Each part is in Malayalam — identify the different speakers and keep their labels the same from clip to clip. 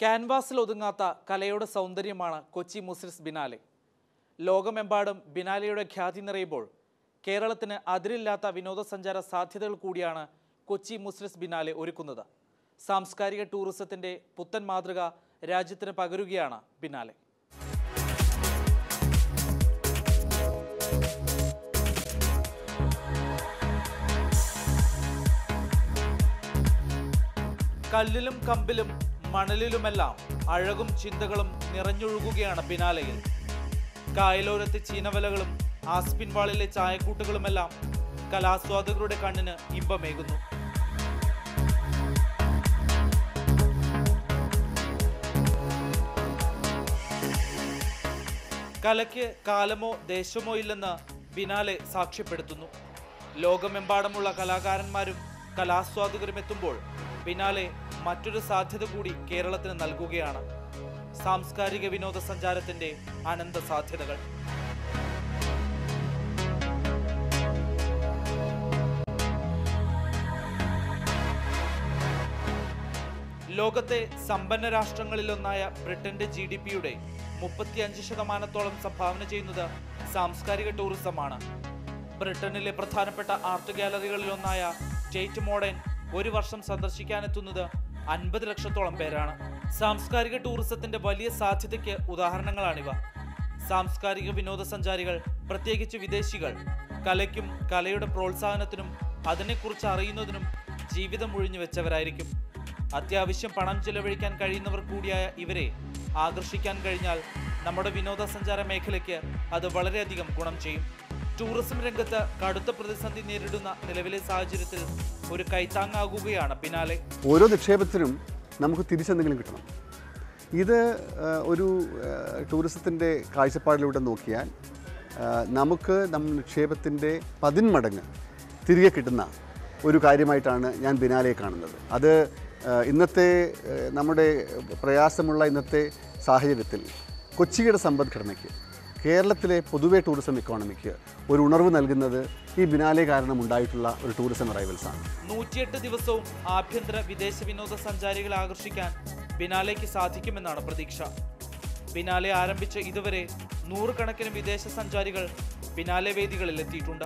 Speaker 1: ക്യാൻവാസിൽ ഒതുങ്ങാത്ത കലയുടെ സൗന്ദര്യമാണ് കൊച്ചി മുസ്ലിസ് ബിനാലെ ലോകമെമ്പാടും ബിനാലെയുടെ ഖ്യാതി നിറയുമ്പോൾ കേരളത്തിന് അതിരില്ലാത്ത വിനോദസഞ്ചാര സാധ്യതകൾ കൂടിയാണ് കൊച്ചി മുസ്ലിസ് ബിനാലെ ഒരുക്കുന്നത് സാംസ്കാരിക ടൂറിസത്തിന്റെ പുത്തൻ മാതൃക രാജ്യത്തിന് പകരുകയാണ് ബിനാലെ കല്ലിലും കമ്പിലും മണലിലുമെല്ലാം അഴകും ചിന്തകളും നിറഞ്ഞൊഴുകുകയാണ് ബിനാലയിൽ കായലോരത്തെ ചീനവലകളും ആസ്പിൻ വാളിലെ ചായക്കൂട്ടുകളുമെല്ലാം കലാസ്വാദകരുടെ കണ്ണിന് ഇമ്പമേകുന്നു കലയ്ക്ക് കാലമോ ദേശമോ ഇല്ലെന്ന് ബിനാലെ സാക്ഷ്യപ്പെടുത്തുന്നു ലോകമെമ്പാടുമുള്ള കലാകാരന്മാരും കലാസ്വാദകരും എത്തുമ്പോൾ ബിനാലെ മറ്റൊരു സാധ്യത കൂടി കേരളത്തിന് നൽകുകയാണ് സാംസ്കാരിക വിനോദസഞ്ചാരത്തിന്റെ അനന്ത സാധ്യതകൾ ലോകത്തെ സമ്പന്ന രാഷ്ട്രങ്ങളിലൊന്നായ ബ്രിട്ടന്റെ ജി ഡി പിയുടെ മുപ്പത്തിയഞ്ച് ശതമാനത്തോളം സംഭാവന ചെയ്യുന്നത് സാംസ്കാരിക ടൂറിസമാണ് ബ്രിട്ടനിലെ പ്രധാനപ്പെട്ട ആർട്ട് ഗാലറികളിലൊന്നായ സ്റ്റേറ്റ് മോഡേൺ ഒരു വർഷം സന്ദർശിക്കാനെത്തുന്നത് അൻപത് ലക്ഷത്തോളം പേരാണ് സാംസ്കാരിക ടൂറിസത്തിന്റെ വലിയ സാധ്യതയ്ക്ക് ഉദാഹരണങ്ങളാണിവ സാംസ്കാരിക വിനോദസഞ്ചാരികൾ പ്രത്യേകിച്ച് വിദേശികൾ കലയ്ക്കും കലയുടെ പ്രോത്സാഹനത്തിനും അതിനെക്കുറിച്ച് അറിയുന്നതിനും ജീവിതം ഒഴിഞ്ഞു വെച്ചവരായിരിക്കും അത്യാവശ്യം പണം ചെലവഴിക്കാൻ കഴിയുന്നവർ കൂടിയായ ഇവരെ ആകർഷിക്കാൻ കഴിഞ്ഞാൽ നമ്മുടെ വിനോദസഞ്ചാര മേഖലയ്ക്ക് അത് വളരെയധികം ഗുണം ചെയ്യും ടൂറിസം രംഗത്ത് കടുത്ത പ്രതിസന്ധി നേരിടുന്ന നിലവിലെ സാഹചര്യത്തിൽ ഒരു കൈത്താങ്ങാകുകയാണ് പിന്നാലെ
Speaker 2: ഓരോ നിക്ഷേപത്തിനും നമുക്ക് തിരിച്ചെന്തെങ്കിലും കിട്ടണം ഇത് ആ, ഒരു ടൂറിസത്തിൻ്റെ കാഴ്ചപ്പാടിലൂടെ നോക്കിയാൽ ആ, നമുക്ക് നമ്മൾ നിക്ഷേപത്തിൻ്റെ പതിന്മടങ്ങ് തിരികെ കിട്ടുന്ന ഒരു കാര്യമായിട്ടാണ് ഞാൻ ബിനാലെ കാണുന്നത് അത് ആ, ഇന്നത്തെ ആ, നമ്മുടെ പ്രയാസമുള്ള ഇന്നത്തെ സാഹചര്യത്തിൽ കൊച്ചിയുടെ സമ്പദ്ഘടനയ്ക്ക് കേരളത്തിലെ പൊതുവെ ടൂറിസം ഇക്കോണമിക്ക് ഒരു ഉണർവ് നൽകുന്നത് ഈ ബിനാലെ കാരണം ഉണ്ടായിട്ടുള്ള ഒരു ടൂറിസം അറൈവൽസ് ആണ്
Speaker 1: നൂറ്റിയെട്ട് ദിവസവും ആഭ്യന്തര വിദേശ വിനോദസഞ്ചാരികളെ ആകർഷിക്കാൻ ബിനാലേക്ക് സാധിക്കുമെന്നാണ് പ്രതീക്ഷ ബിനാലെ ആരംഭിച്ച ഇതുവരെ നൂറുകണക്കിന് വിദേശ സഞ്ചാരികൾ ബിനാലെ വേദികളിൽ എത്തിയിട്ടുണ്ട്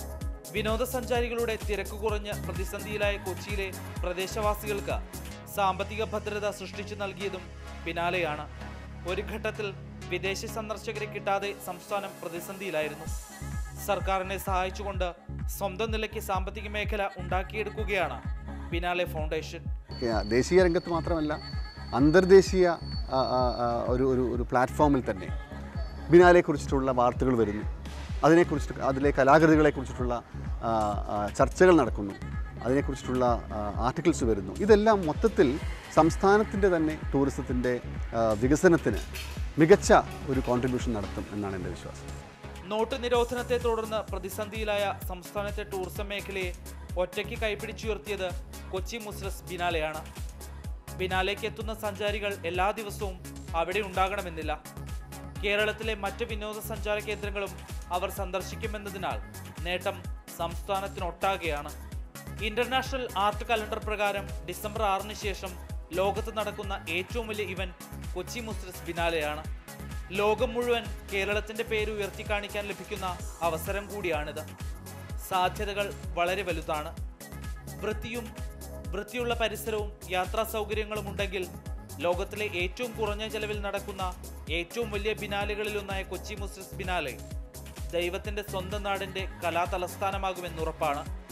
Speaker 1: വിനോദസഞ്ചാരികളുടെ തിരക്ക് കുറഞ്ഞ് പ്രതിസന്ധിയിലായ കൊച്ചിയിലെ പ്രദേശവാസികൾക്ക് സാമ്പത്തിക ഭദ്രത സൃഷ്ടിച്ചു നൽകിയതും ബിനാലെയാണ് ഒരു ഘട്ടത്തിൽ വിദേശ സന്ദർശകരെ കിട്ടാതെ സംസ്ഥാനം പ്രതിസന്ധിയിലായിരുന്നു സർക്കാരിനെ സഹായിച്ചുകൊണ്ട് സ്വന്തം നിലയ്ക്ക് സാമ്പത്തിക മേഖല ഉണ്ടാക്കിയെടുക്കുകയാണ് ബിനാലെ ഫൗണ്ടേഷൻ
Speaker 2: ഏ- ദേശീയ രംഗത്ത് മാത്രമല്ല അന്തർദേശീയ ആ, ആ, ആ, ഒരു ഒരു ഒരു പ്ലാറ്റ്ഫോമിൽ തന്നെ ബിനാലെക്കുറിച്ചിട്ടുള്ള വാർത്തകൾ വരുന്നു അതിനെക്കുറിച്ച് അതിലെ കലാകൃതികളെക്കുറിച്ചിട്ടുള്ള ആ, ആ, ചർച്ചകൾ നടക്കുന്നു അതിനെക്കുറിച്ചിട്ടുള്ള ആ, ആർട്ടിക്കിൾസ് വരുന്നു ഇതെല്ലാം മൊത്തത്തിൽ സംസ്ഥാനത്തിൻ്റെ തന്നെ ടൂറിസത്തിൻ്റെ ആ, വികസനത്തിന് മികച്ച ഒരു കോൺട്രിബ്യൂഷൻ നടത്തും എന്നാണ് എൻ്റെ വിശ്വാസം
Speaker 1: നോട്ട് നിരോധനത്തെ തുടർന്ന് പ്രതിസന്ധിയിലായ സംസ്ഥാനത്തെ ടൂറിസം മേഖലയെ ഒറ്റയ്ക്ക് കൈപിടിച്ചുയർത്തിയത് കൊച്ചി മുസ്രസ് ബിനാലെയാണ് ബിനാലേക്ക് എത്തുന്ന സഞ്ചാരികൾ എല്ലാ ദിവസവും അവിടെ ഉണ്ടാകണമെന്നില്ല കേരളത്തിലെ മറ്റ് വിനോദസഞ്ചാര കേന്ദ്രങ്ങളും അവർ സന്ദർശിക്കുമെന്നതിനാൽ നേട്ടം സംസ്ഥാനത്തിനൊട്ടാകെയാണ് ഇന്റർനാഷണൽ ആർട്ട് കലണ്ടർ പ്രകാരം ഡിസംബർ ആറിന് ശേഷം ലോകത്ത് നടക്കുന്ന ഏറ്റവും വലിയ ഇവന്റ് കൊച്ചി മുസ്രസ് ബിനാലെയാണ് ലോകം മുഴുവൻ കേരളത്തിന്റെ പേര് ഉയർത്തി കാണിക്കാൻ ലഭിക്കുന്ന അവസരം കൂടിയാണിത് സാധ്യതകൾ വളരെ വലുതാണ് വൃത്തിയും വൃത്തിയുള്ള പരിസരവും യാത്രാ സൗകര്യങ്ങളും ഉണ്ടെങ്കിൽ ലോകത്തിലെ ഏറ്റവും കുറഞ്ഞ ചെലവിൽ നടക്കുന്ന ഏറ്റവും വലിയ ബിനാലുകളിലൊന്നായ കൊച്ചി മുസ്ലിസ് ബിനാലെ ദൈവത്തിന്റെ സ്വന്തം നാടിന്റെ കലാതലസ്ഥാനമാകുമെന്നുറപ്പാണ്